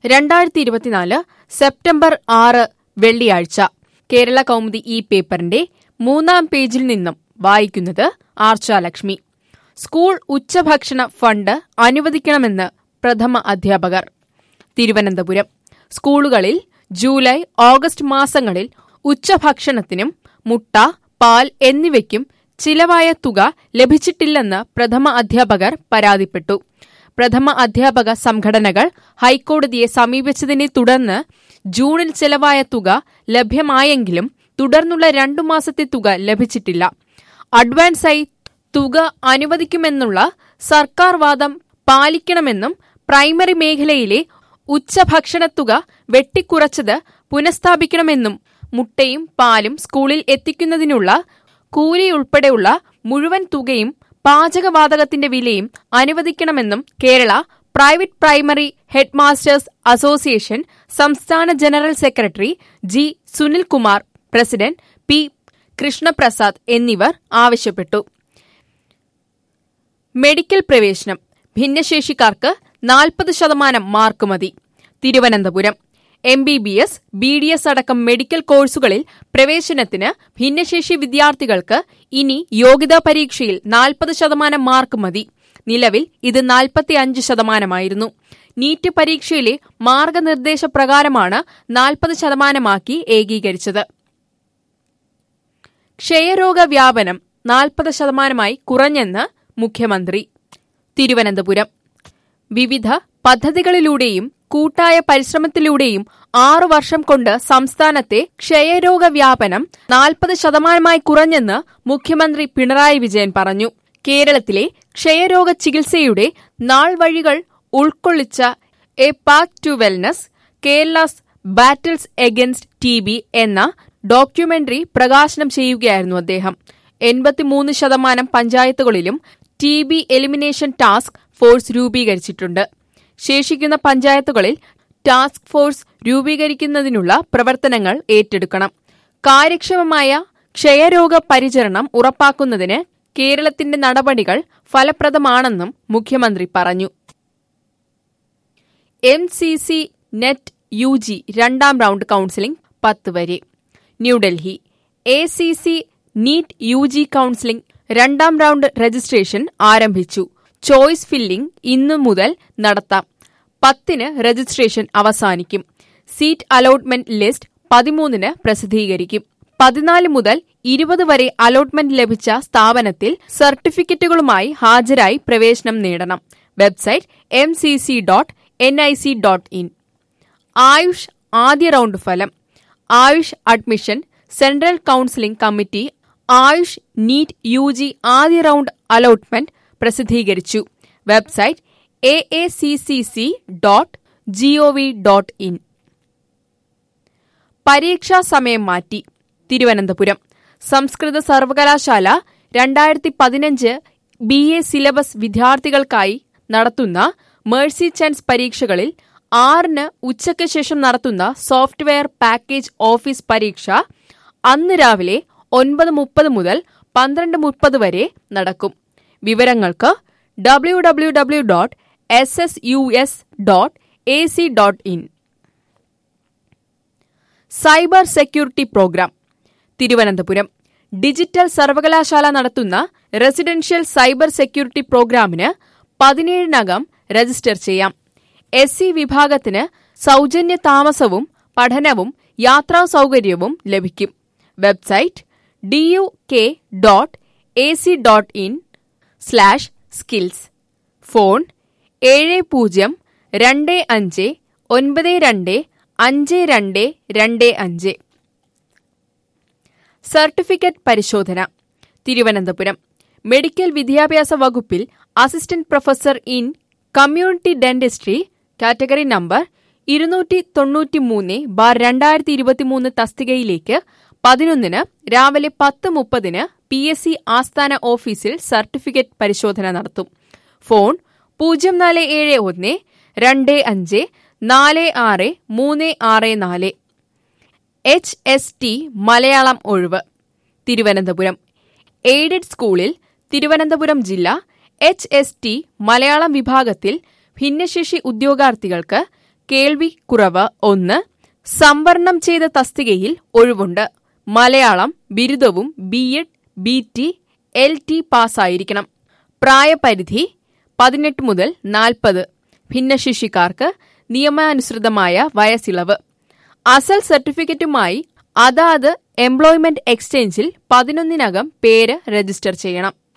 രണ്ടായിരത്തി ഇരുപത്തിനാല് സെപ്റ്റംബർ ആറ് വെള്ളിയാഴ്ച കേരള കൗമുദി ഈ പേപ്പറിന്റെ മൂന്നാം പേജിൽ നിന്നും വായിക്കുന്നത് ആർച്ചാലക്ഷ്മി സ്കൂൾ ഉച്ചഭക്ഷണ ഫണ്ട് അനുവദിക്കണമെന്ന് പ്രഥമ അധ്യാപകർ തിരുവനന്തപുരം സ്കൂളുകളിൽ ജൂലൈ ഓഗസ്റ്റ് മാസങ്ങളിൽ ഉച്ചഭക്ഷണത്തിനും മുട്ട പാൽ എന്നിവയ്ക്കും ചിലവായ തുക ലഭിച്ചിട്ടില്ലെന്ന് പ്രഥമ അധ്യാപകർ പരാതിപ്പെട്ടു പ്രഥമ അധ്യാപക സംഘടനകൾ ഹൈക്കോടതിയെ സമീപിച്ചതിനെ തുടർന്ന് ജൂണിൽ ചെലവായ തുക ലഭ്യമായെങ്കിലും തുടർന്നുള്ള രണ്ടു മാസത്തെ തുക ലഭിച്ചിട്ടില്ല അഡ്വാൻസായി തുക അനുവദിക്കുമെന്നുള്ള സർക്കാർ വാദം പാലിക്കണമെന്നും പ്രൈമറി മേഖലയിലെ ഉച്ചഭക്ഷണത്തുക വെട്ടിക്കുറച്ചത് പുനഃസ്ഥാപിക്കണമെന്നും മുട്ടയും പാലും സ്കൂളിൽ എത്തിക്കുന്നതിനുള്ള കൂലി ഉൾപ്പെടെയുള്ള മുഴുവൻ തുകയും പാചകവാതകത്തിന്റെ വിലയും അനുവദിക്കണമെന്നും Kerala private primary head masters association സംസ്ഥാന general secretary G Sunilkumar president P Krishnaprasad എന്നിവർ ആവശ്യപ്പെട്ടു മെഡിക്കൽ പ്രവേശനം ഭിന്നശേഷിക്കാർക്ക് നാൽപ്പത് ശതമാനം മാർക്ക് മതി Thiruvananthapuram M B B S B D S അടക്കം മെഡിക്കൽ കോഴ്സുകളിൽ പ്രവേശനത്തിന് ഭിന്നശേഷി വിദ്യാർത്ഥികൾക്ക് ഇനി യോഗ്യതാ പരീക്ഷയിൽ നാൽപ്പത് ശതമാനം മാർക്ക് മതി നിലവിൽ ഇത് നാൽപ്പത്തിയഞ്ച് ശതമാനമായിരുന്നു നീറ്റ് പരീക്ഷയിലെ മാർഗനിർദ്ദേശപ്രകാരമാണ് നാൽപ്പത് ശതമാനമാക്കി ഏകീകരിച്ചത് ക്ഷയരോഗ വ്യാപനം നാൽപ്പത് ശതമാനമായി കുറഞ്ഞെന്ന് മുഖ്യമന്ത്രി തിരുവനന്തപുരം വിവിധ പദ്ധതികളിലൂടെയും കൂട്ടായ പരിശ്രമത്തിലൂടെയും ആറു വർഷം കൊണ്ട് സംസ്ഥാനത്തെ ക്ഷയരോഗ വ്യാപനം നാൽപ്പത് ശതമാനമായി കുറഞ്ഞെന്ന് മുഖ്യമന്ത്രി പിണറായി വിജയൻ പറഞ്ഞു കേരളത്തിലെ ക്ഷയരോഗ ചികിത്സയുടെ നാൾവഴികൾ ഉൾക്കൊള്ളിച്ച a path to wellness Kerala's battles against T B എന്ന ഡോക്യുമെന്ററി പ്രകാശനം ചെയ്യുകയായിരുന്നു അദ്ദേഹം എൺപത്തിമൂന്ന് ശതമാനം പഞ്ചായത്തുകളിലും T B elimination task force രൂപീകരിച്ചിട്ടുണ്ട് ശേഷിക്കുന്ന പഞ്ചായത്തുകളിൽ ടാസ്ക് ഫോഴ്സ് രൂപീകരിക്കുന്നതിനുള്ള പ്രവർത്തനങ്ങൾ ഏറ്റെടുക്കണം കാര്യക്ഷമമായ ക്ഷയരോഗ പരിചരണം ഉറപ്പാക്കുന്നതിന് കേരളത്തിന്റെ നടപടികൾ ഫലപ്രദമാണെന്നും മുഖ്യമന്ത്രി പറഞ്ഞു M C C NEET U G രണ്ടാം റൌണ്ട് കൌൺസിലിംഗ് പത്ത് വരെ New Delhi A C C NEET U G counselling രണ്ടാം റൌണ്ട് രജിസ്ട്രേഷൻ ആരംഭിച്ചു ചോയ്സ് ഫില്ലിംഗ് ഇന്നു മുതൽ നടത്താം പത്തിന് രജിസ്ട്രേഷൻ അവസാനിക്കും സീറ്റ് അലോട്ട്മെന്റ് ലിസ്റ്റ് പതിമൂന്നിന് പ്രസിദ്ധീകരിക്കും പതിനാല് മുതൽ ഇരുപത് വരെ അലോട്ട്മെന്റ് ലഭിച്ച സ്ഥാപനത്തിൽ സർട്ടിഫിക്കറ്റുകളുമായി ഹാജരായി പ്രവേശനം നേടണം website M C C dot N I C dot in AYUSH ആദ്യ റൌണ്ട് ഫലം AYUSH admission central counselling committee AYUSH NEET U G ആദ്യ റൌണ്ട് അലോട്ട്മെന്റ് പ്രസിദ്ധീകരിച്ചു website A A C C C dot GOV dot in പരീക്ഷാ സമയം മാറ്റി തിരുവനന്തപുരം സംസ്കൃത സർവകലാശാല രണ്ടായിരത്തി പതിനഞ്ച് ബി എ സിലബസ് വിദ്യാർത്ഥികൾക്കായി നടത്തുന്ന മേഴ്സി ചാൻസ് പരീക്ഷകളിൽ ആറിന് ഉച്ചയ്ക്ക് ശേഷം നടത്തുന്ന സോഫ്റ്റ്വെയർ പാക്കേജ് ഓഫീസ് പരീക്ഷ അന്ന് രാവിലെ ഒൻപത് മുപ്പത് മുതൽ പന്ത്രണ്ട് മുപ്പത് വരെ നടക്കും വിവരങ്ങൾക്ക് W W W dot S S U S dot A C dot in cyber security programme Thiruvananthapuram digital സർവകലാശാല നടത്തുന്ന റെസിഡൻഷ്യൽ സൈബർ സെക്യൂരിറ്റി പ്രോഗ്രാമിന് പതിനേഴിനകം രജിസ്റ്റർ ചെയ്യാം എസ് സി വിഭാഗത്തിന് സൗജന്യ താമസവും പഠനവും യാത്രാ സൗകര്യവും ലഭിക്കും website D U K dot A C dot in slash skills phone ഏഴ് പൂജ്യം രണ്ട് അഞ്ച് ഒൻപത് രണ്ട് അഞ്ച് രണ്ട് രണ്ട് അഞ്ച് സർട്ടിഫിക്കറ്റ് പരിശോധന തിരുവനന്തപുരം മെഡിക്കൽ വിദ്യാഭ്യാസ വകുപ്പിൽ assistant professor in community dentistry category number ഇരുന്നൂറ്റി തൊണ്ണൂറ്റിമൂന്ന് ബാർ രണ്ടായിരത്തി ഇരുപത്തിമൂന്ന് തസ്തികയിലേക്ക് പതിനൊന്നിന് രാവിലെ പത്ത് മുപ്പതിന് പി എസ് സി ആസ്ഥാന ഓഫീസിൽ സർട്ടിഫിക്കറ്റ് പരിശോധന നടത്തും ഫോൺ പൂജ്യം നാല് ഏഴ് ഒന്ന് രണ്ട് അഞ്ച് നാല് ആറ് മൂന്ന് ആറ് നാല് എച്ച് എസ് ടി മലയാളം ഒഴിവ് തിരുവനന്തപുരം എയ്ഡഡ് സ്കൂളിൽ തിരുവനന്തപുരം ജില്ല എച്ച് എസ് ടി മലയാളം വിഭാഗത്തിൽ ഭിന്നശേഷി ഉദ്യോഗാർത്ഥികൾക്ക് കേൾവി കുറവ് ഒന്ന് സംവരണം ചെയ്ത തസ്തികയിൽ ഒഴിവുണ്ട് മലയാളം ബിരുദവും B Ed B T L T പാസ്സായിരിക്കണം പ്രായപരിധി പതിനെട്ട് മുതൽ നാൽപ്പത് ഭിന്നശേഷിക്കാർക്ക് നിയമാനുസൃതമായ വയസ്സിളവ് അസൽ സർട്ടിഫിക്കറ്റുമായി അതാത് എംപ്ലോയ്മെന്റ് എക്സ്ചേഞ്ചിൽ പതിനൊന്നിനകം പേര് രജിസ്റ്റർ ചെയ്യണം